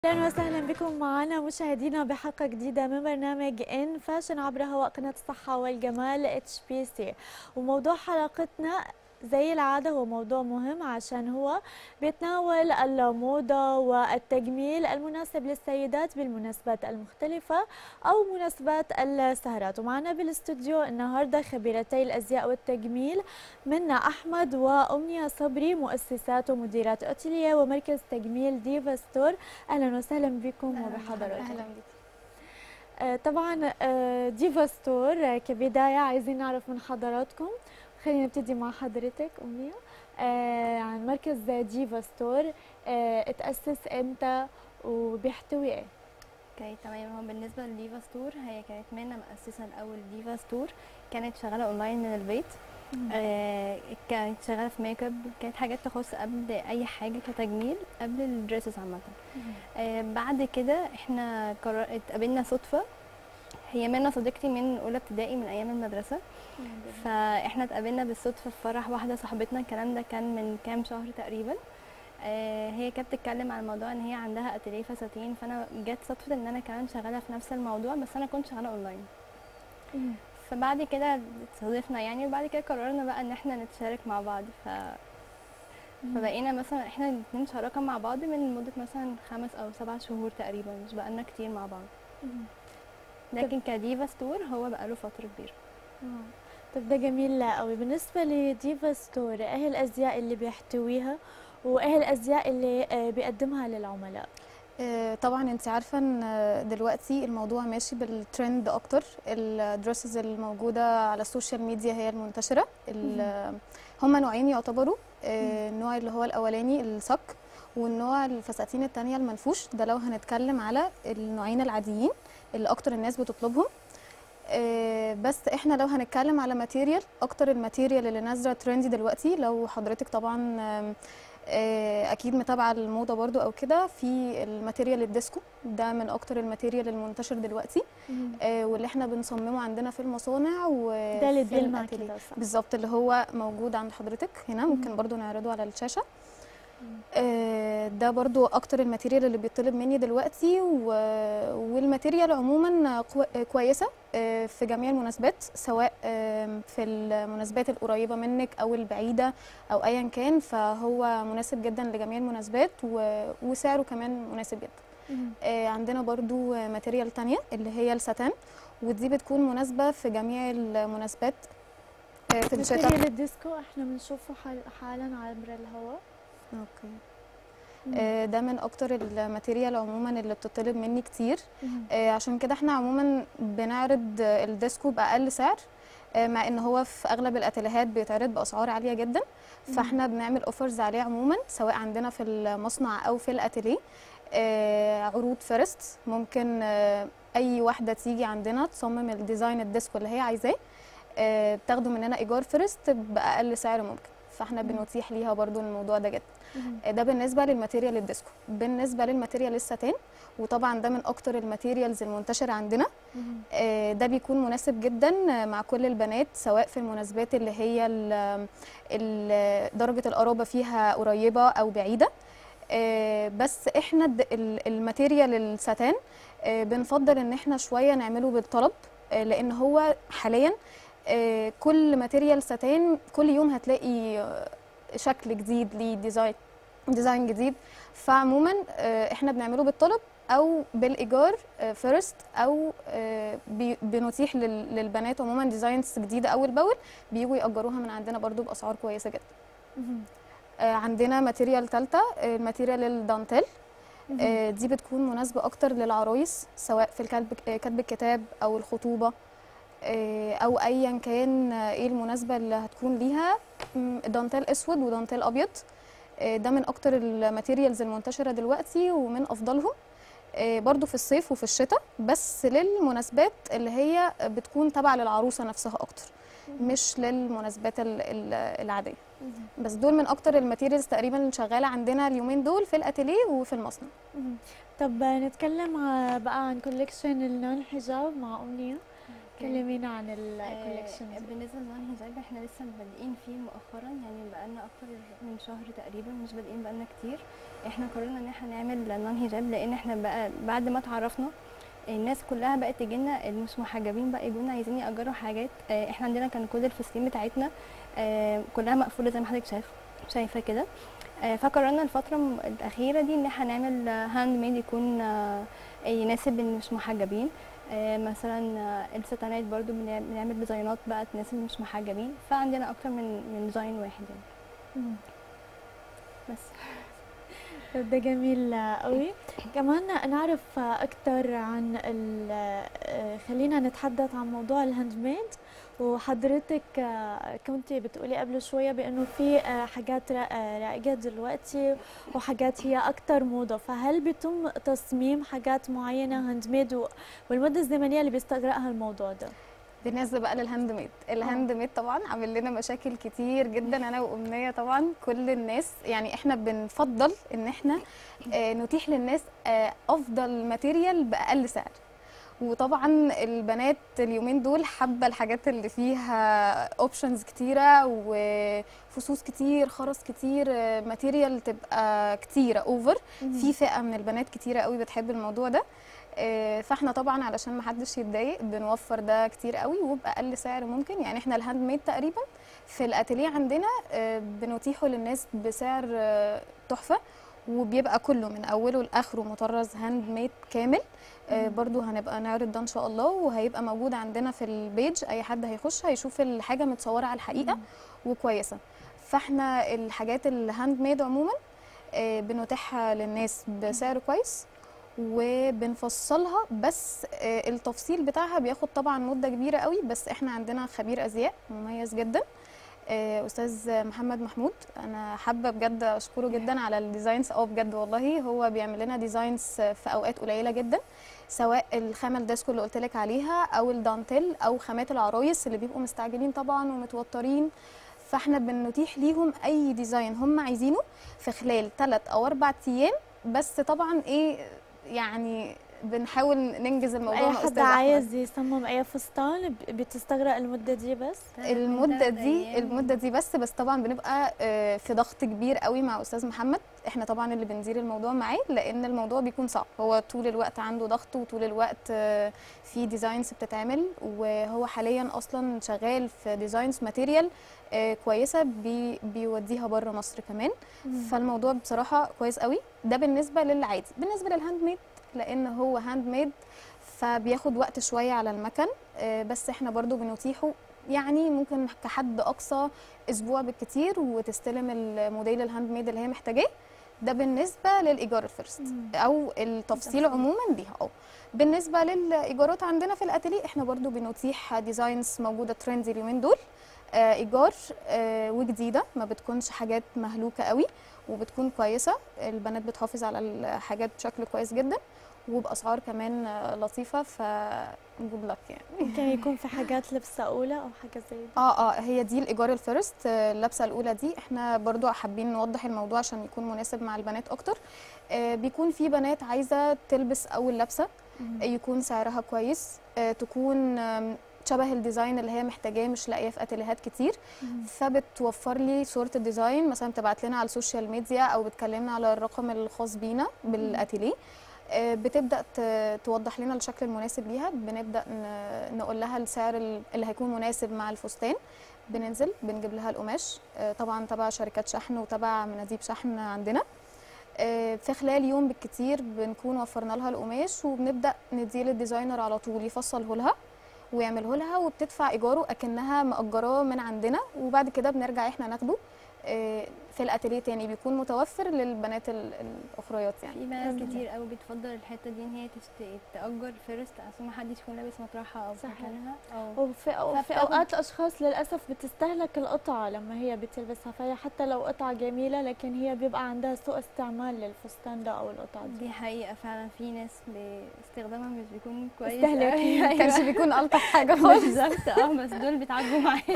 اهلا وسهلا بكم معنا مشاهدينا بحلقه جديده من برنامج ان فاشن عبر هواء قناه الصحه والجمال اتش بي سي وموضوع حلقتنا زي العادة هو موضوع مهم عشان هو بيتناول الموضة والتجميل المناسب للسيدات بالمناسبات المختلفة أو مناسبات السهرات ومعنا بالاستوديو النهاردة خبيرتي الأزياء والتجميل منا أحمد وأمنية صبري مؤسسات ومديرات أوتيليا ومركز تجميل ديفا ستور أهلا وسهلا بكم وبحضراتكم اهلا بك آه، طبعا آه، ديفا ستور آه، كبداية عايزين نعرف من حضراتكم خلينا نبتدي مع حضرتك أمنية آه، عن مركز ديفا ستور آه، اتأسس امتى وبيحتوي ايه؟ اوكي تمام هو بالنسبه لديفا ستور هي كانت منا مؤسسه الاول ديفا ستور كانت شغاله اونلاين من البيت آه كانت شغاله في ميك اب كانت حاجات تخص قبل اي حاجه كتجميل قبل الدريسز عامه آه بعد كده احنا قرر... اتقابلنا صدفه هي منا صديقتي من اولى ابتدائي من ايام المدرسه فاحنا اتقابلنا بالصدفه في فرح واحده صاحبتنا الكلام ده كان من كام شهر تقريبا آه، هي كانت بتتكلم عن الموضوع ان هي عندها اتيليه فساتين فانا جت صدفه ان انا كمان شغاله في نفس الموضوع بس انا كنت شغاله اونلاين مم. فبعد كده اتصادفنا يعني وبعد كده قررنا بقى ان احنا نتشارك مع بعض ف فبقينا مثلا احنا الاتنين شراكة مع بعض من مدة مثلا خمس او سبع شهور تقريبا مش بقالنا كتير مع بعض مم. لكن كديفا ستور هو بقاله فترة كبيرة آه. طب ده جميل قوي بالنسبة لديفا ستور ايه الأزياء اللي بيحتويها وايه الأزياء اللي آه، بيقدمها للعملاء؟ آه، طبعا انت عارفه ان آه، دلوقتي الموضوع ماشي بالترند اكتر الدريسز الموجوده على السوشيال ميديا هي المنتشره ال- هما نوعين يعتبروا آه، النوع اللي هو الاولاني الصك والنوع الفساتين التانية المنفوش ده لو هنتكلم على النوعين العاديين اللي اكتر الناس بتطلبهم آه، بس احنا لو هنتكلم على ماتيريال اكتر الماتيريال اللي نازله ترندي دلوقتي لو حضرتك طبعا آم، آه، اكيد متابعه الموضه برضو او كده في الماتيريال الديسكو ده من اكتر الماتيريال المنتشر دلوقتي آه، واللي احنا بنصممه عندنا في المصانع و ده اللي في بيلمع الأتيليه. كده صح؟ بالظبط اللي هو موجود عند حضرتك هنا ممكن مم. برضو نعرضه على الشاشه آه، ده برضو اكتر الماتيريال اللي بيطلب مني دلوقتي و... والماتيريال عموما كو- كويسه آه، في جميع المناسبات سواء آم، في المناسبات القريبه منك او البعيده او ايا كان فهو مناسب جدا لجميع المناسبات و... وسعره كمان مناسب جدا مم. آه، عندنا برضو ماتيريال تانية اللي هي الستان ودي بتكون مناسبة في جميع المناسبات آه، في الشتاء ماتيريال الديسكو احنا بنشوفه حال- حالا عبر الهواء اوكي مم. آه، ده من اكتر الماتيريال عموما اللي بتطلب مني كتير مم. آه، عشان كده احنا عموما بنعرض آه، الديسكو باقل سعر آه، مع ان هو في اغلب الاتيليهات بيتعرض باسعار عاليه جدا فاحنا بنعمل اوفرز عليه عموما سواء عندنا في المصنع او في الاتيليه آه، عروض فيرست ممكن آه، اي واحده تيجي عندنا تصمم الديزاين الديسكو اللي هي عايزاه آه، بتاخده مننا ايجار فيرست باقل سعر ممكن فاحنا مم. بنتيح ليها برضو الموضوع ده جدا مم. ده بالنسبه للماتيريال الديسكو بالنسبه للماتيريال الستان وطبعا ده من اكتر الماتيريالز المنتشره عندنا مم. آه، ده بيكون مناسب جدا مع كل البنات سواء في المناسبات اللي هي ال- ال- درجه القرابه فيها قريبه او بعيده آه، بس احنا الد- ال- الماتيريال الستان آه، بنفضل ان احنا شويه نعمله بالطلب آه، لان هو حاليا آه، كل ماتيريال ستان كل يوم هتلاقي آه، شكل جديد ليه ديزاين ديزاين جديد فعموما آه، احنا بنعمله بالطلب او بالايجار فيرست او آه، بي- بنتيح لل- للبنات عموما ديزاينز جديده اول باول بيجوا ياجروها من عندنا برضو باسعار كويسه جدا مم. آه، عندنا ماتيريال ثالثه الماتيريال الدانتيل مم. آه، دي بتكون مناسبة أكتر للعرايس سواء في الكتب آه، كتب الكتاب أو الخطوبة آه، أو أيا كان آه، إيه المناسبة اللي هتكون ليها م، دانتيل أسود ودانتيل أبيض آه، ده من أكتر الماتيريالز المنتشرة دلوقتي ومن أفضلهم آه، برضو في الصيف وفي الشتاء بس للمناسبات اللي هي بتكون تبع للعروسة نفسها أكتر مش للمناسبات ال- ال- العادية مم. بس دول من أكتر الماتيريالز تقريبا اللي شغالة عندنا اليومين دول في الأتيليه وفي المصنع مم. طب نتكلم ع- بقى عن كوليكشن النون حجاب مع أمنية كلمينا عن آه، الكوليكشن بالنسبه للون حجاب احنا لسه بادئين فيه مؤخرا يعني بقالنا اكتر من شهر تقريبا مش بادئين بقالنا كتير احنا قررنا ان احنا نعمل لون حجاب لان احنا بقى بعد ما اتعرفنا الناس كلها بقت تجينا اللي مش محجبين بقى يجونا عايزين يأجروا حاجات آه، احنا عندنا كان كل الفساتين بتاعتنا آه، كلها مقفوله زي ما حضرتك شايف شايفه كده آه، فقررنا الفتره م- الاخيره دي ان احنا نعمل هاند ميد يكون آه، يناسب اللي مش محجبين آه، مثلا آه، الستانات برضو بنع- بنعمل ديزاينات بقى تناسب اللي مش محجبين فعندنا اكتر من من ديزاين واحد يعني مم. بس ده جميل قوي كمان نعرف اكثر عن ال- خلينا نتحدث عن موضوع الهاند ميد وحضرتك كنت بتقولي قبل شوية بأنه في حاجات را- رائجة دلوقتي وحاجات هي أكثر موضة فهل بيتم تصميم حاجات معينة هاند ميد و- والمدة الزمنية اللي بيستغرقها الموضوع ده بالنسبه بقى للهاند ميد الهاند ميد طبعا عامل لنا مشاكل كتير جدا انا وامنيه طبعا كل الناس يعني احنا بنفضل ان احنا آه، نتيح للناس آه، افضل ماتيريال باقل سعر وطبعا البنات اليومين دول حابه الحاجات اللي فيها اوبشنز كتيره وفصوص كتير خرز كتير آه، ماتيريال تبقى كتيره اوفر في فئه من البنات كتيره قوي بتحب الموضوع ده آه، فاحنا طبعا علشان ما حدش يتضايق بنوفر ده كتير قوي وباقل سعر ممكن يعني احنا الهاند ميد تقريبا في الاتيليه عندنا آه، بنتيحه للناس بسعر آه، تحفه وبيبقى كله من اوله لاخره مطرز هاند ميد كامل آه، مم. برضو هنبقى نعرض ده ان شاء الله وهيبقى موجود عندنا في البيج اي حد هيخش هيشوف الحاجه متصوره على الحقيقه وكويسه فاحنا الحاجات الهاند ميد عموما آه، بنتيحها للناس بسعر كويس وبنفصلها بس آه، التفصيل بتاعها بياخد طبعا مده كبيره قوي بس احنا عندنا خبير ازياء مميز جدا آه، استاذ محمد محمود انا حابه بجد اشكره جدا على الديزاينز اه بجد والله هو بيعمل لنا ديزاينز في اوقات قليله جدا سواء الخامه الديسكو اللي قلت لك عليها او الدانتيل او خامات العرايس اللي بيبقوا مستعجلين طبعا ومتوترين فاحنا بنتيح ليهم اي ديزاين هم عايزينه في خلال 3 او 4 ايام بس طبعا ايه يعني بنحاول ننجز الموضوع أي مع حد أستاذ أحمد. عايز يصمم أي فستان ب- بتستغرق المدة دي بس المده دي المده دي بس بس طبعا بنبقى آه، في ضغط كبير قوي مع استاذ محمد احنا طبعا اللي بندير الموضوع معاه لان الموضوع بيكون صعب هو طول الوقت عنده ضغط وطول الوقت آه، في ديزاينز بتتعمل وهو حاليا اصلا شغال في ديزاينز ماتيريال آه، كويسه بي بيوديها بره مصر كمان فالموضوع بصراحه كويس قوي ده بالنسبه للعادي بالنسبه للهاند ميد لان هو هاند ميد فبياخد وقت شويه على المكن آه، بس احنا برضو بنتيحه يعني ممكن كحد اقصى اسبوع بالكتير وتستلم الموديل الهاند ميد اللي هي محتاجاه ده بالنسبه للايجار الفيرست مم. او التفصيل عموما ليها اه بالنسبه للايجارات عندنا في الاتيليه احنا برضو بنتيح ديزاينز موجوده ترندي اليومين دول آه، ايجار آه، وجديده ما بتكونش حاجات مهلوكه قوي وبتكون كويسه البنات بتحافظ على الحاجات بشكل كويس جدا وباسعار كمان آه، لطيفه ف جود لك يعني ممكن يكون في حاجات لبسة أولى أو حاجة زي دي اه اه هي دي الايجار الفيرست آه، اللبسه الاولى دي احنا برضو حابين نوضح الموضوع عشان يكون مناسب مع البنات اكتر آه، بيكون في بنات عايزه تلبس اول لبسه مم. يكون سعرها كويس آه، تكون آم، شبه الديزاين اللي هي محتاجاه مش لاقيه في اتيليهات كتير مم. فبتوفر لي صوره الديزاين مثلا تبعت لنا على السوشيال ميديا او بتكلمنا على الرقم الخاص بينا بالاتيليه آه، بتبدا ت- توضح لنا الشكل المناسب ليها بنبدا ن- نقول لها السعر ال- اللي هيكون مناسب مع الفستان بننزل بنجيب لها القماش آه، طبعا تبع شركات شحن وتبع مناديب شحن عندنا آه، في خلال يوم بالكتير بنكون وفرنا لها القماش وبنبدا نديه للديزاينر على طول يفصله لها ويعمله لها وبتدفع ايجاره اكنها مأجراه من عندنا وبعد كده بنرجع احنا ناخده آه، في الاتيليه تاني بيكون متوفر للبنات ال- الاخريات يعني في بنات فهمت. كتير قوي بتفضل الحته دي ان هي تشت- تأجر فيرست عشان ما حدش يكون لابس مطرحها او في صحيح. مكانها او وفي وفي فبتاخد- اوقات الاشخاص للاسف بتستهلك القطعه لما هي بتلبسها فهي حتى لو قطعه جميله لكن هي بيبقى عندها سوء استعمال للفستان ده او القطعه دي دي حقيقه فعلا في ناس باستخدامها مش بيكون كويس استهلاكي. أوي. ما أيوة. كانش بيكون الطف حاجه خالص بالظبط اه بس دول بيتعاقبوا معانا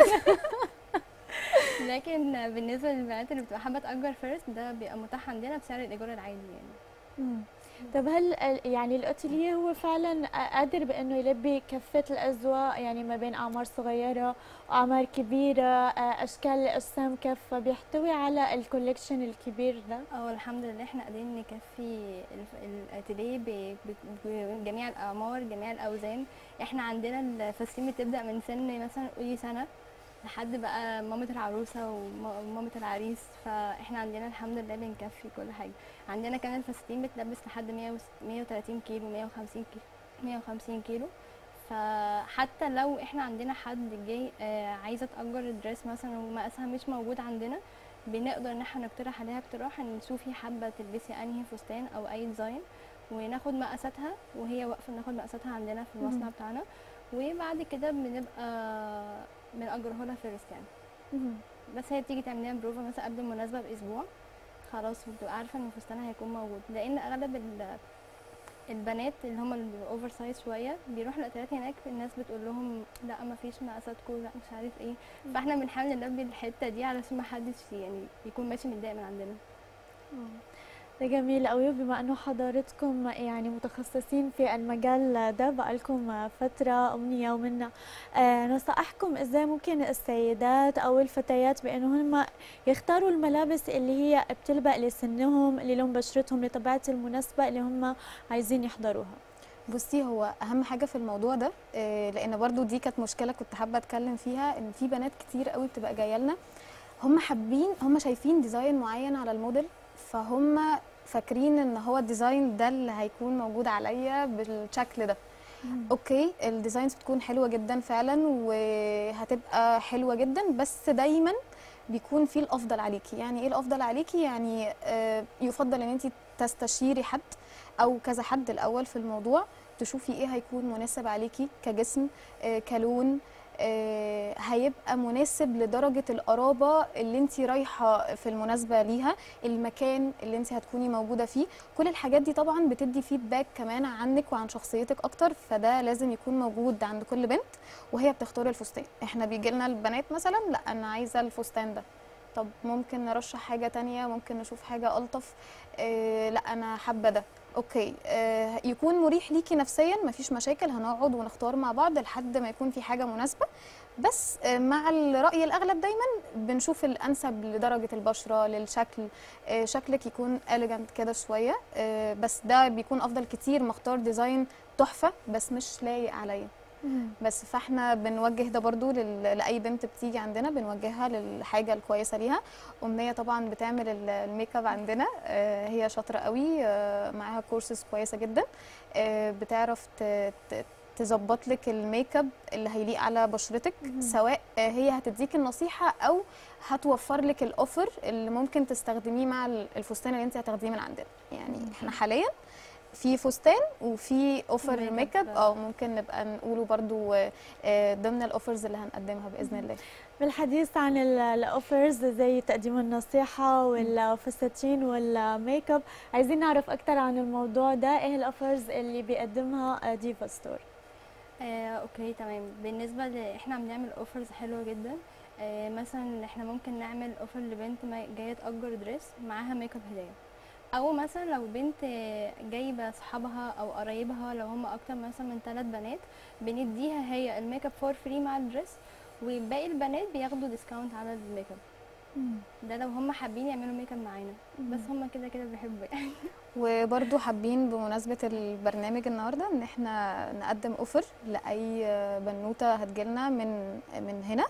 لكن بالنسبه للبنات اللي بتبقى حابه تأجر فيرست ده بيبقى متاح عندنا بسعر الايجار العادي يعني مم. طب هل ال- يعني الاتيليه هو فعلا قادر بانه يلبي كافه الاذواق يعني ما بين اعمار صغيره واعمار كبيره اشكال اجسام كافه بيحتوي على الكوليكشن الكبير ده اه الحمد لله احنا قادرين نكفي الف- الاتيليه ب- ب- بجميع الاعمار جميع الاوزان احنا عندنا الفساتين بتبدا من سن مثلا قولي سنه لحد بقى مامة العروسة وم- ومامة العريس فاحنا عندنا الحمد لله بنكفي كل حاجة عندنا كمان الفساتين بتلبس لحد 100 وس- 130 كيلو 150 كيلو 150 كيلو فحتى لو احنا عندنا حد جاي آه، عايزة تأجر الدريس مثلا ومقاسها مش موجود عندنا بنقدر ان احنا نقترح عليها اقتراح ان شوفي حابة تلبسي انهي فستان او اي ديزاين وناخد مقاساتها وهي واقفة ناخد مقاساتها عندنا في المصنع مم. بتاعنا وبعد كده بنبقى بنأجره لها في الريستان مهم. بس هي بتيجي تعمل لنا بروفا مثلا قبل المناسبة بأسبوع خلاص وبتبقى عارفة ان فستانها هيكون موجود لأن أغلب ال- البنات اللي هم الاوفر سايز شويه بيروحوا الاتيليهات هناك الناس بتقول لهم لا ما فيش مقاساتكم لا مش عارف ايه فاحنا بنحاول نلبي الحته دي علشان ما حدش يعني يكون ماشي متضايق من عندنا ده جميل قوي بما انه حضرتكم يعني متخصصين في المجال ده بقالكم فتره امنيه ومنا آه نصائحكم ازاي ممكن السيدات او الفتيات بانه هم يختاروا الملابس اللي هي بتلبق لسنهم للون بشرتهم لطبيعه المناسبه اللي هم عايزين يحضروها بصي هو اهم حاجه في الموضوع ده آه، لان برضو دي كانت مشكله كنت حابه اتكلم فيها ان في بنات كتير قوي بتبقى جايه لنا هم حابين هم شايفين ديزاين معين على الموديل فهم فاكرين ان هو الديزاين ده اللي هيكون موجود عليا بالشكل ده اوكي الديزاينز بتكون حلوه جدا فعلا وهتبقى حلوه جدا بس دايما بيكون في الافضل عليكي يعني ايه الافضل عليكي يعني آه، يفضل ان انت تستشيري حد او كذا حد الاول في الموضوع تشوفي ايه هيكون مناسب عليكي كجسم آه، كلون آه، هيبقى مناسب لدرجة القرابة اللي انت رايحة في المناسبة ليها المكان اللي انت هتكوني موجودة فيه كل الحاجات دي طبعا بتدي فيدباك كمان عنك وعن شخصيتك اكتر فده لازم يكون موجود عند كل بنت وهي بتختار الفستان احنا بيجي لنا البنات مثلا لا انا عايزة الفستان ده طب ممكن نرشح حاجة تانية ممكن نشوف حاجة ألطف آه لا أنا حابة ده اوكي آه يكون مريح ليكي نفسيا مفيش مشاكل هنقعد ونختار مع بعض لحد ما يكون في حاجه مناسبه بس آه مع الراي الاغلب دايما بنشوف الانسب لدرجه البشره للشكل آه شكلك يكون اليجنت كده شويه آه بس ده بيكون افضل كتير ما اختار ديزاين تحفه بس مش لايق عليا بس فاحنا بنوجه ده برضو لل- لاي بنت بتيجي عندنا بنوجهها للحاجه الكويسه ليها امنيه طبعا بتعمل ال- الميك اب عندنا آه، هي شاطره قوي آه، معاها كورسز كويسه جدا آه، بتعرف ت- ت- تظبط لك الميك اب اللي هيليق على بشرتك مهم. سواء آه، هي هتديك النصيحه او هتوفر لك الاوفر اللي ممكن تستخدميه مع ال- الفستان اللي انت هتاخديه من عندنا يعني احنا حاليا في فستان وفي اوفر ميك اب. ميك اب اه ممكن نبقى نقوله برضو آه، آه، ضمن الاوفرز اللي هنقدمها باذن الله بالحديث عن ال- الاوفرز زي تقديم النصيحة والفساتين والميك اب عايزين نعرف اكثر عن الموضوع ده ايه الاوفرز اللي بيقدمها ديفا ستور آه، اوكي تمام بالنسبه ل... احنا بنعمل اوفرز حلوه جدا آه، مثلا احنا ممكن نعمل اوفر لبنت ما- جايه تأجر دريس معاها ميك اب هديه او مثلا لو بنت آه، جايبه اصحابها او قرايبها لو هم اكتر مثلا من ثلاث بنات بنديها هي الميك اب فور فري مع الدريس وباقي البنات بياخدوا ديسكاونت على الميك اب ده لو هم حابين يعملوا ميك اب معانا بس هم كده كده بيحبوا يعني وبرضو حابين بمناسبة البرنامج النهاردة ان احنا نقدم اوفر لأي بنوتة هتجيلنا من من هنا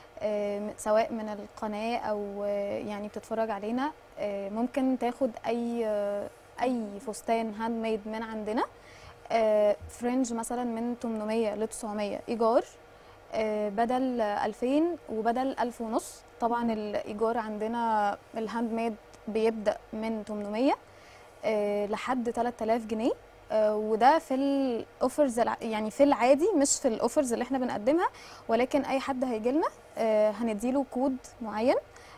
آه، سواء من القناة او آه، يعني بتتفرج علينا آه، ممكن تاخد اي آه، اي فستان هاند ميد من عندنا آه، فرنج مثلا من 800 ل 900 ايجار آه، بدل 2000 وبدل 1000 ونص طبعا الايجار عندنا الهاند ميد بيبدأ من 800 آه، لحد 3000 جنيه آه، وده في الاوفرز الع- يعني في العادي مش في الاوفرز اللي احنا بنقدمها ولكن اي حد هيجي لنا هنديله كود معين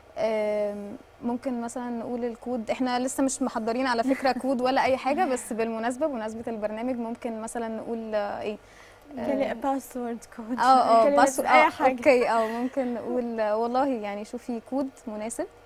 آم، ممكن مثلا نقول الكود احنا لسه مش محضرين على فكره كود ولا اي حاجه بس بالمناسبه بمناسبه البرنامج ممكن مثلا نقول آه، ايه آه، باسورد كود اه اه كلمة بس اي آه، حاجة اوكي اه ممكن نقول آه، والله يعني شوفي كود مناسب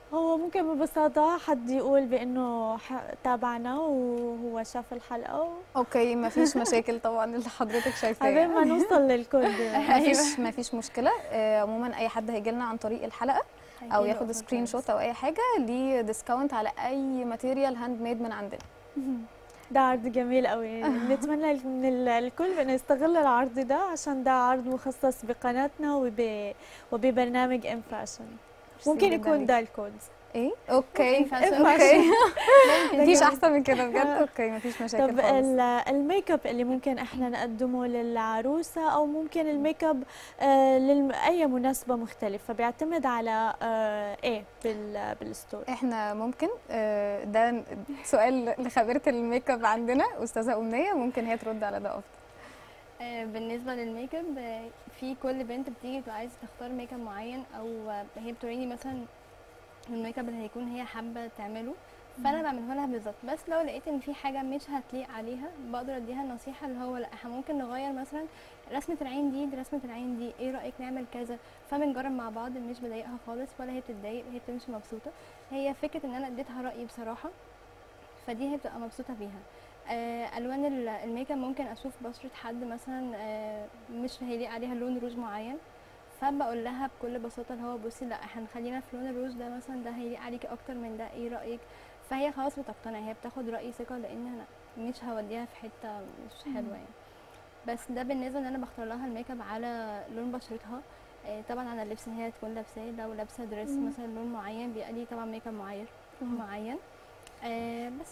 هو ممكن ببساطة حد يقول بأنه ح- تابعنا وهو شاف الحلقة و- اوكي ما فيش مشاكل طبعا اللي حضرتك شايفاه قبل ما نوصل للكل ما فيش ما فيش مشكله آه، عموما اي حد هيجي لنا عن طريق الحلقه او هيجيله ياخد offer سكرين كويس. شوت او اي حاجه ليه ديسكاونت على اي ماتيريال هاند ميد من عندنا ده عرض جميل قوي نتمنى من ال- الكل بأنه يستغل العرض ده عشان ده عرض مخصص بقناتنا وب... وببرنامج ام فاشن ممكن جداً يكون ليك. ده الكود ايه اوكي ممكن فاشن. اوكي ممكن مفيش جميل. احسن من كده بجد اوكي مفيش مشاكل طب خالص ال- الميك اب اللي ممكن احنا نقدمه للعروسه او ممكن الميك اب آه لاي مناسبه مختلفه بيعتمد على آه ايه بال بالستور احنا ممكن آه، ده سؤال لخبيره الميك اب عندنا استاذه امنيه ممكن هي ترد على ده افضل آه، بالنسبه للميك اب آه، في كل بنت بتيجي بتبقى عايزه تختار ميك اب معين او آه، هي بتوريني مثلا الميك اب اللي هيكون هي حابه تعمله فانا بعمله لها بالظبط بس لو لقيت ان في حاجه مش هتليق عليها بقدر اديها النصيحه اللي هو لا احنا ممكن نغير مثلا رسمه العين دي دي رسمه العين دي ايه رايك نعمل كذا فبنجرب مع بعض مش بضايقها خالص ولا هي بتتضايق هي بتمشي مبسوطه هي فكره ان انا اديتها رايي بصراحه فدي هي بتبقى مبسوطه بيها آه، الوان ال- الميك اب ممكن اشوف بشره حد مثلا آه، مش هيليق عليها لون روج معين فبقول لها بكل بساطه اللي هو بصي لا احنا خلينا في لون الروج ده مثلا ده هيليق عليكي اكتر من ده ايه رايك فهي خلاص بتقتنع هي بتاخد رايي ثقه لان انا مش هوديها في حته مش حلوه يعني بس ده بالنسبه ان انا بختار لها الميك اب على لون بشرتها آه، طبعا على اللبس اللي هي تكون لابساه لو لابسه دريس مم. مثلا لون معين بيبقى ليه طبعا ميك اب معين معين آه بس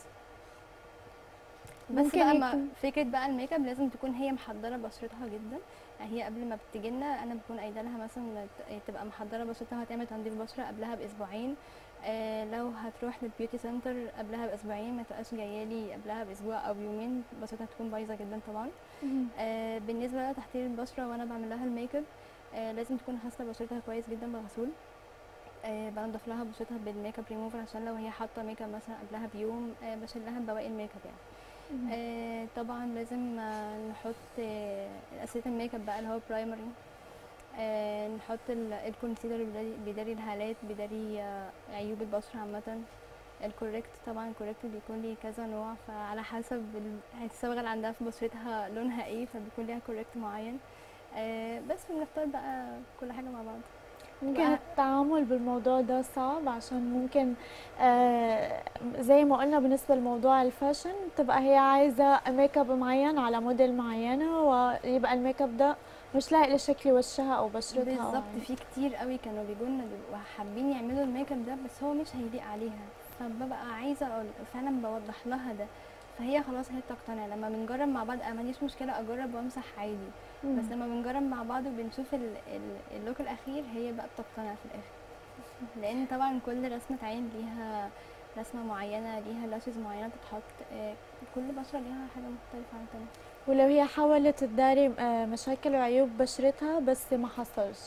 بس ممكن بقى ما يكون- فكره بقى الميك اب لازم تكون هي محضره بشرتها جدا هي قبل ما بتيجي لنا انا بكون قايله لها مثلا ت- تبقى محضره بشرتها هتعمل تنظيف بشره قبلها باسبوعين آه لو هتروح للبيوتي سنتر قبلها باسبوعين ما تبقاش جايه لي قبلها باسبوع او يومين بشرتها تكون بايظه جدا طبعا آه بالنسبه بقى تحضير البشره وانا بعمل لها الميك اب آه لازم تكون غاسله بشرتها كويس جدا بغسول آه بنضف لها بشرتها بالميك اب ريموفر عشان لو هي حاطه ميك اب مثلا قبلها بيوم آه بشيل لها بواقي الميك اب يعني آه طبعا لازم آه نحط آه اساسيه الميك اب بقى اللي هو برايمري آه نحط ال- الكونسيلر بيداري- بيداري الهالات بيداري آه عيوب البشره عامه الكوريكت طبعا الكوريكت بيكون ليه كذا نوع فعلى حسب ال- الصبغه اللي عندها في بشرتها لونها ايه فبيكون ليها كوريكت معين آه بس بنختار بقى كل حاجه مع بعض ممكن وأ- التعامل بالموضوع ده صعب عشان ممكن آه زي ما قلنا بالنسبة لموضوع الفاشن تبقى هي عايزة ميك اب معين على موديل معينة ويبقى الميك اب ده مش لايق لشكل وشها او بشرتها أو بالظبط عينها. في كتير قوي كانوا بيجوا لنا بيبقوا حابين يعملوا الميك اب ده بس هو مش هيليق عليها فببقى عايزه أقول فعلا بوضح لها ده فهي خلاص هي بتقتنع لما بنجرب مع بعض انا ما عنديش مشكله اجرب وامسح عادي مم. بس لما بنجرب مع بعض وبنشوف ال- ال- اللوك الاخير هي بقى بتقتنع في الاخر لان طبعا كل رسمه عين ليها رسمه معينه ليها لاشز معينه بتتحط آه، كل بشره ليها حاجه مختلفه عن التانية ولو هي حاولت تداري آه، مشاكل وعيوب بشرتها بس ما حصلش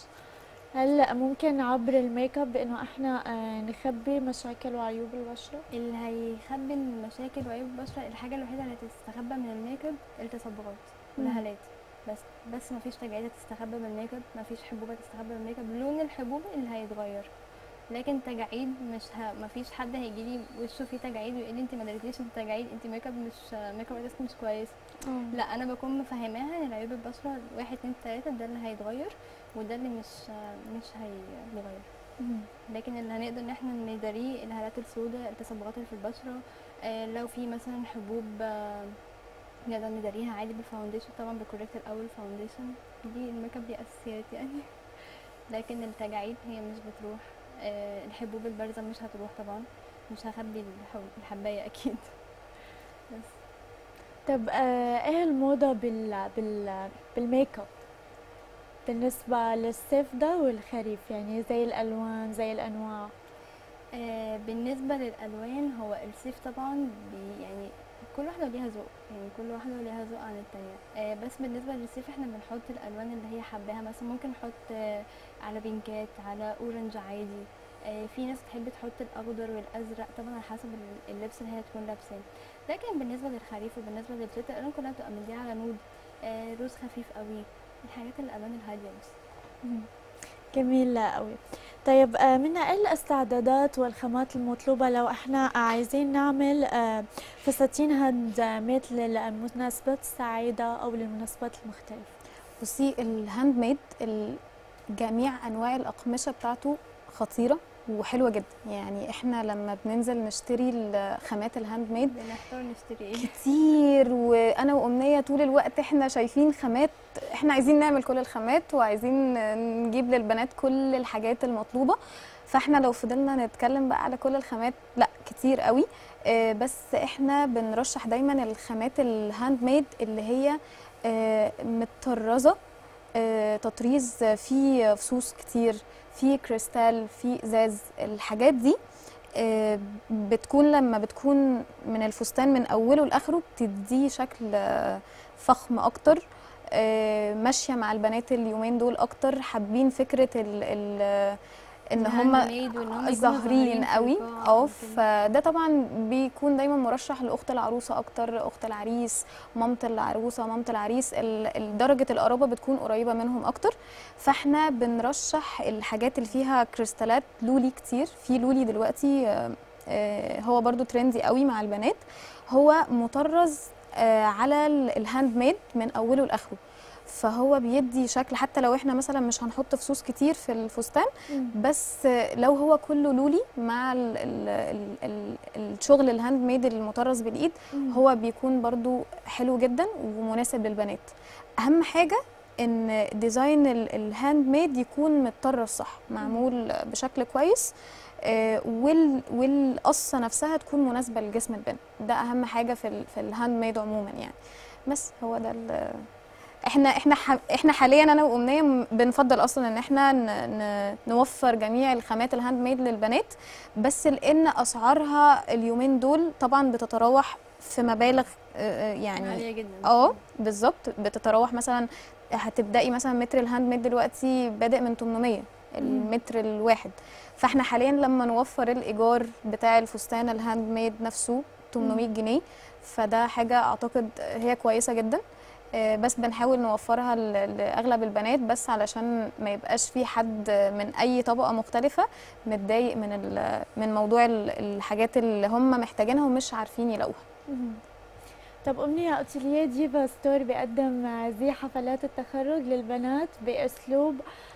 هل ممكن عبر الميك اب انه احنا آه، نخبي مشاكل وعيوب البشره اللي هيخبي المشاكل وعيوب البشره الحاجه الوحيده اللي هتستخبى من الميك اب التصبغات مم. والهالات بس بس مفيش تجاعيد هتستخبى من الميك اب مفيش حبوب هتستخبى من الميك اب لون الحبوب اللي هيتغير لكن تجاعيد مش ه... مفيش حد هيجي لي وشه فيه تجاعيد ويقول لي انت ما دريتيش التجاعيد انت ميك اب مش ميك اب ارتست مش كويس لا انا بكون مفهماها ان عيوب البشره واحد اتنين تلاته ده اللي هيتغير وده اللي مش مش هيتغير مم. لكن اللي هنقدر ان احنا نداريه الهالات السوداء التصبغات اللي في البشره آه لو في مثلا حبوب آه نقدر نداريها عادي بالفاونديشن طبعا بالكوريكت الاول فاونديشن دي الميك اب دي اساسيات يعني لكن التجاعيد هي مش بتروح آه الحبوب البارزه مش هتروح طبعا مش هخبي الحب- الحبايه اكيد بس طب آه، ايه الموضة بال بال بالميك اب بالنسبة للصيف ده والخريف يعني زي الالوان زي الانواع آه بالنسبة للألوان هو الصيف طبعا بي يعني كل واحدة ليها ذوق يعني كل واحدة ليها ذوق عن التانية آه بس بالنسبة للصيف احنا بنحط الألوان اللي هي حباها مثلا ممكن نحط آه على بينكات على أورنج عادي آه في ناس بتحب تحط الأخضر والأزرق طبعا على حسب ال- اللبس اللي هي تكون لابساه لكن بالنسبة للخريف وبالنسبة للشتاء الألوان كلها بتبقى مدية على نود آه روز خفيف قوي الحاجات الألوان الهادية بس جميل قوي طيب آه، منا ايه الاستعدادات والخامات المطلوبة لو احنا عايزين نعمل آه، فساتين هاند ميد للمناسبات السعيدة او للمناسبات المختلفة بصي الهاند ميد ال- جميع انواع الاقمشه بتاعته خطيره وحلوه جدا يعني احنا لما بننزل نشتري الخامات الهاند ميد بنحتار نشتري ايه كتير وانا وامنيه طول الوقت احنا شايفين خامات احنا عايزين نعمل كل الخامات وعايزين نجيب للبنات كل الحاجات المطلوبه فاحنا لو فضلنا نتكلم بقى على كل الخامات لا كتير قوي آه، بس احنا بنرشح دايما الخامات الهاند ميد اللي هي آه، متطرزه آه، تطريز فيه فصوص كتير فيه كريستال فيه ازاز الحاجات دي آه، بتكون لما بتكون من الفستان من اوله لاخره بتديه شكل آه، فخم اكتر آه، ماشيه مع البنات اليومين دول اكتر حابين فكره ال ال ان هم الهاند ميد وإن هم يكونوا ظاهرين في قوي القاعة اه وكده. فده طبعا بيكون دايما مرشح لاخت العروسه اكتر اخت العريس مامه العروسه مامه العريس ال- ال- درجه القرابه بتكون قريبه منهم اكتر فاحنا بنرشح الحاجات اللي فيها كريستالات لولي كتير في لولي دلوقتي آه، آه، هو برضو ترندي قوي مع البنات هو مطرز آه، على ال- الهاند ميد من اوله لاخره فهو بيدي شكل حتى لو احنا مثلا مش هنحط فصوص كتير في الفستان بس لو هو كله لولي مع ال ال ال ال الشغل الهاند ميد المطرز بالايد هو بيكون برضو حلو جدا ومناسب للبنات اهم حاجه ان ديزاين ال- الهاند ميد يكون متطرز صح معمول بشكل كويس آه، وال والقصه نفسها تكون مناسبه لجسم البنت ده اهم حاجه في ال في الهاند ميد عموما يعني بس هو ده ال- احنا احنا ح- احنا حاليا انا وامنيه م- بنفضل اصلا ان احنا ن ن نوفر جميع الخامات الهاند ميد للبنات بس لان اسعارها اليومين دول طبعا بتتراوح في مبالغ آه، آه، يعني عاليه جدا اه بالظبط بتتراوح مثلا هتبداي مثلا متر الهاند ميد دلوقتي بادئ من 800 المتر الواحد فاحنا حاليا لما نوفر الايجار بتاع الفستان الهاند ميد نفسه 800 جنيه فده حاجه اعتقد هي كويسه جدا آه، بس بنحاول نوفرها ل- لاغلب البنات بس علشان ما يبقاش في حد من اي طبقه مختلفه متضايق من ال- من موضوع ال- الحاجات اللي هم محتاجينها ومش عارفين يلاقوها مهم. طب أمنية أتيليه ديفا ستور بيقدم زي حفلات التخرج للبنات بأسلوب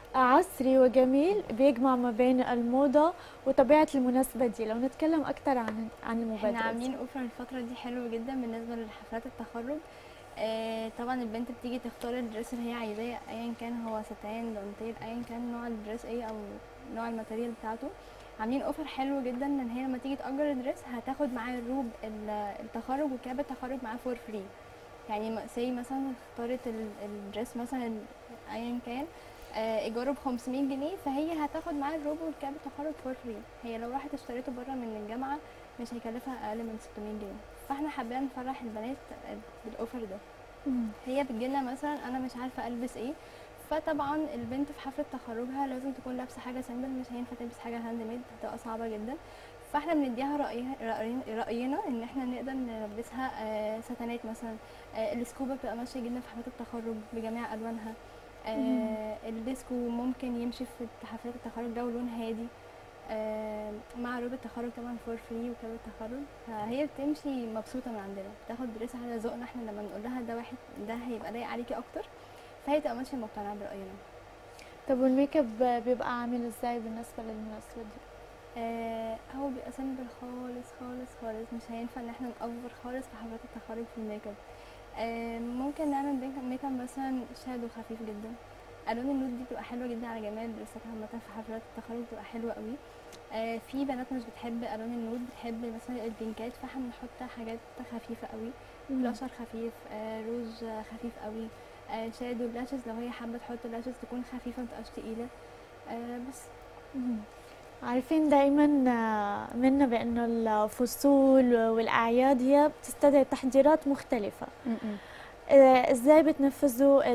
عصري وجميل بيجمع ما بين الموضة وطبيعة المناسبة دي لو نتكلم أكثر عن عن المبادرة احنا دي. عاملين اوفر الفتره دي حلو جدا بالنسبه لحفلات التخرج آه طبعا البنت بتيجي تختار الدريس اللي هي عايزاه ايا كان هو ستان دانتيل ايا كان نوع الدريس ايه او نوع الماتيريال بتاعته عاملين اوفر حلو جدا ان هي لما تيجي تأجر الدريس هتاخد معاه الروب ال- التخرج وكاب التخرج معاه فور فري يعني سي مثلا اختارت ال- الدريس مثلا ايا كان آه، ايجاره ب 500 جنيه فهي هتاخد معاه الروب والكاب التخرج فور فري هي لو راحت اشتريته بره من الجامعه مش هيكلفها اقل من 600 جنيه فاحنا حابين نفرح البنات بالاوفر ده مم. هي بتجيلنا مثلا انا مش عارفه البس ايه فطبعا البنت في حفله تخرجها لازم تكون لابسه حاجه سامبل مش هينفع تلبس حاجه هاند ميد هتبقى صعبه جدا فاحنا بنديها رأيها رأي- راينا ان احنا نقدر نلبسها آه، ستانات مثلا آه، السكوبه بتبقى ماشيه جدا في حفلات التخرج بجميع الوانها آه، الديسكو ممكن يمشي في حفلات التخرج لو لون هادي آه، مع روب التخرج طبعا فور فري وكاب التخرج فهي بتمشي مبسوطه من عندنا بتاخد دريس على ذوقنا احنا لما نقول لها ده واحد ده هيبقى لايق عليكي اكتر فهي تبقى ماشيه مقتنعه براينا طب والميك اب بيبقى عامل ازاي بالنسبة للمناسبة دي؟ آه هو بيبقى سيمبل خالص خالص خالص مش هينفع ان احنا نأفور خالص في حفلات التخرج في الميك اب آه ممكن نعمل ميك- ميك اب مثلا شادو خفيف جدا الوان النود دي بتبقى حلوه جدا على جميع الدريسات عامه في حفلات التخرج بتبقى حلوه قوي آه في بنات مش بتحب الوان النود بتحب مثلا البينكات فاحنا بنحط حاجات خفيفه قوي بلاشر خفيف آه روج خفيف قوي آه شادو بلاشز لو هي حابه تحط لاشز تكون خفيفه متبقاش تقيله آه بس مم. عارفين دائما منا بانه الفصول والاعياد هي بتستدعي تحضيرات مختلفه آه، ازاي بتنفذوا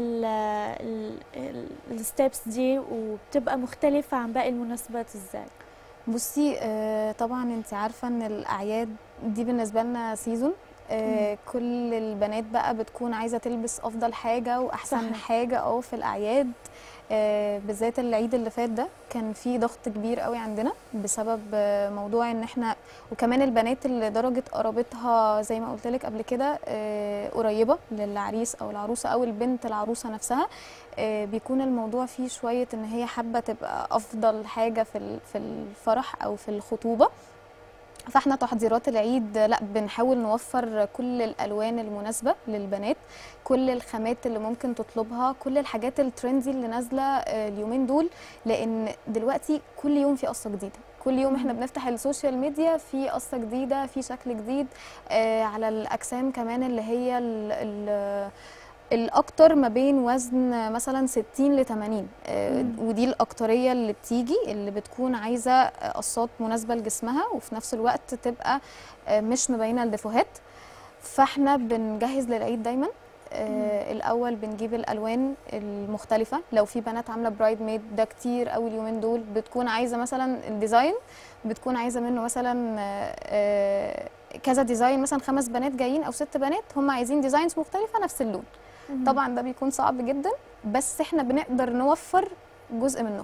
الستبس دي وبتبقى مختلفه عن باقي المناسبات ازاي بصي آه، طبعا انت عارفه ان الاعياد دي بالنسبه لنا سيزون آه، كل البنات بقى بتكون عايزه تلبس افضل حاجه واحسن صحيح. حاجه اه في الاعياد آه، بالذات العيد اللي فات ده كان في ضغط كبير قوي عندنا بسبب آه، موضوع ان احنا وكمان البنات اللي درجه قرابتها زي ما قلت لك قبل كده آه، قريبه للعريس او العروسه او البنت العروسه نفسها آه، بيكون الموضوع فيه شويه ان هي حابه تبقى افضل حاجه في ال- في الفرح او في الخطوبه فاحنا تحضيرات العيد لا بنحاول نوفر كل الالوان المناسبه للبنات كل الخامات اللي ممكن تطلبها كل الحاجات الترندي اللي نازله آه، اليومين دول لان دلوقتي كل يوم في قصه جديده كل يوم احنا بنفتح السوشيال ميديا في قصه جديده في شكل جديد آه، على الاجسام كمان اللي هي ال ال الاكتر ما بين وزن مثلا 60 ل 80 آه، مم. ودي الاكتريه اللي بتيجي اللي بتكون عايزه قصات مناسبه لجسمها وفي نفس الوقت تبقى آه، مش مبينه الديفوهات فاحنا بنجهز للعيد دايما آه الاول بنجيب الالوان المختلفه لو في بنات عامله برايد ميد ده كتير قوي اليومين دول بتكون عايزه مثلا الديزاين بتكون عايزه منه مثلا آه، آه، كذا ديزاين مثلا خمس بنات جايين او ست بنات هم عايزين ديزاينز مختلفه نفس اللون طبعا ده بيكون صعب جدا بس احنا بنقدر نوفر جزء منه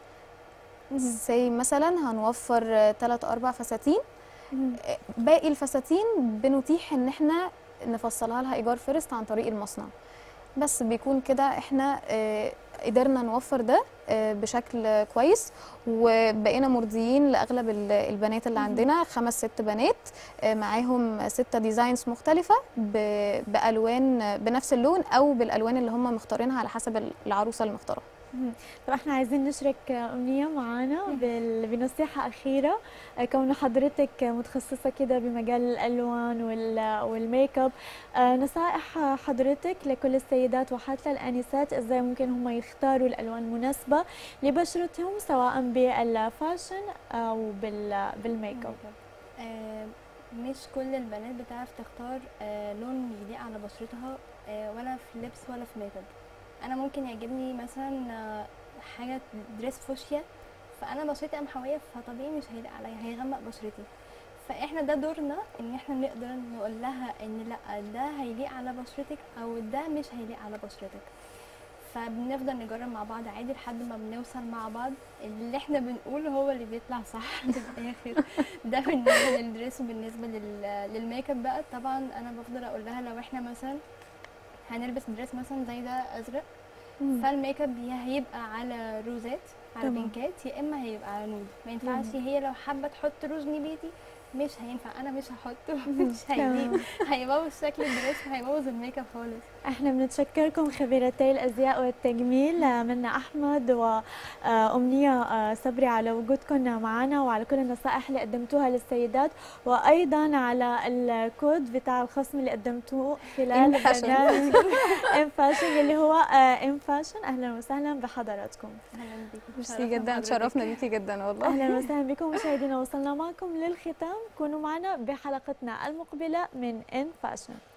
زي مثلا هنوفر 3 اربع فساتين مم. باقي الفساتين بنتيح ان احنا نفصلها لها ايجار فيرست عن طريق المصنع بس بيكون كده احنا آه، قدرنا نوفر ده آه، بشكل كويس وبقينا مرضيين لاغلب ال- البنات اللي عندنا خمس ست بنات آه، معاهم ستة ديزاينز مختلفة ب- بألوان بنفس اللون أو بالألوان اللي هم مختارينها على حسب العروسة اللي مختارها مم. طب احنا عايزين نشرك أمنية معنا بال- بنصيحة أخيرة آه، كون حضرتك متخصصة كده بمجال الألوان وال- والميك اب آه، نصائح حضرتك لكل السيدات وحتى الآنسات إزاي ممكن هم يختاروا الألوان المناسبة لبشرتهم سواء بالفاشن أو بال- بالميك اب آه، مش كل البنات بتعرف تختار آه، لون يليق على بشرتها آه، ولا في لبس ولا في ميك اب انا ممكن يعجبني مثلا آه، حاجه دريس فوشيا فانا بشرتي قمحويه فطبيعي مش هيليق عليا هيغمق بشرتي فاحنا ده دورنا ان احنا نقدر نقول لها ان لا ده هيليق على بشرتك او ده مش هيليق على بشرتك فبنفضل نجرب مع بعض عادي لحد ما بنوصل مع بعض اللي احنا بنقوله هو اللي بيطلع صح في الاخر ده بالنسبه للدريس وبالنسبه لل- للميك اب بقى طبعا انا بفضل اقول لها لو احنا مثلا هنلبس دريس مثلا زي ده ازرق فالميك اب يا هيبقى على روزات على تمام. بينكات يا اما هيبقى على نود ما ينفعش هي لو حابه تحط روج نبيتي مش هينفع انا مش هحطه مش هيليق هيبوظ شكل الدريس وهيبوظ الميك اب خالص احنا بنتشكركم خبيرتي الازياء والتجميل آه، منا احمد وامنيه آه، صبري على وجودكم معنا وعلى كل النصائح اللي قدمتوها للسيدات وايضا على الكود بتاع الخصم اللي قدمتوه خلال In fashion. برنامج ام فاشن اللي هو ام فاشن اهلا وسهلا بحضراتكم اهلا بيكي ميرسي شرفنا جدا بحضرتك. تشرفنا بيكي جدا والله اهلا وسهلا بكم مشاهدينا وصلنا معكم للختام كونوا معنا بحلقتنا المقبله من ان فاشن